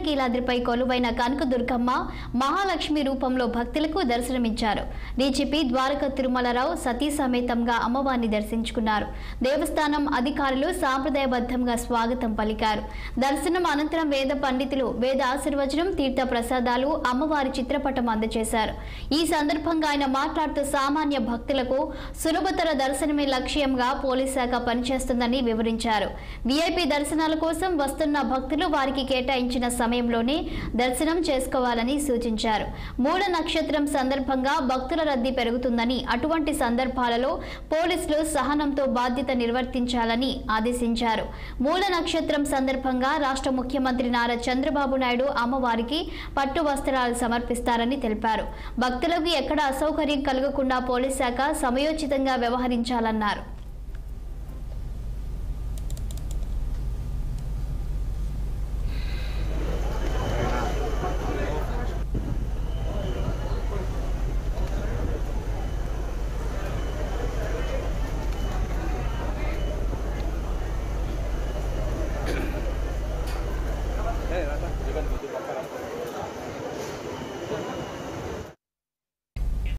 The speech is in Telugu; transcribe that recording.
ఇంద్రకీలాద్రిపై కొలువైన కనకదుర్గమ్మ మహాలక్ష్మి రూపంలో భక్తులకు దర్శనమిచ్చారు డీజీపీ ద్వారక తిరుమలరావు సతీ సమేతంగా అమ్మవారిని దర్శించుకున్నారు దేవస్థానం అధికారులు సాంప్రదాయబద్ధంగా స్వాగతం పలికారు దర్శనం అనంతరం వేద పండితులు వేద ఆశీర్వచనం తీర్థ ప్రసాదాలు అమ్మవారి చిత్రపటం అందజేశారు ఈ సందర్భంగా ఆయన మాట్లాడుతూ సామాన్య భక్తులకు సులభతర దర్శనమే లక్ష్యంగా పోలీస్ శాఖ పనిచేస్తుందని వివరించారు వీఐపీ దర్శనాల కోసం వస్తున్న భక్తులు వారికి కేటాయించిన సమయంలోనే దర్శనం చేసుకోవాలని సూచించారు మూల నక్షత్రం సందర్భంగా భక్తుల రద్దీ పెరుగుతుందని అటువంటి సందర్భాలలో పోలీసులు సహనంతో బాధ్యత నిర్వర్తించాలని ఆదేశించారు మూల నక్షత్రం సందర్భంగా రాష్ట్ర ముఖ్యమంత్రి నారా చంద్రబాబు నాయుడు అమ్మవారికి పట్టు వస్త్రాలు సమర్పిస్తారని తెలిపారు భక్తులకు ఎక్కడ అసౌకర్యం కలగకుండా పోలీస్ శాఖ సమయోచితంగా వ్యవహరించాలన్నారు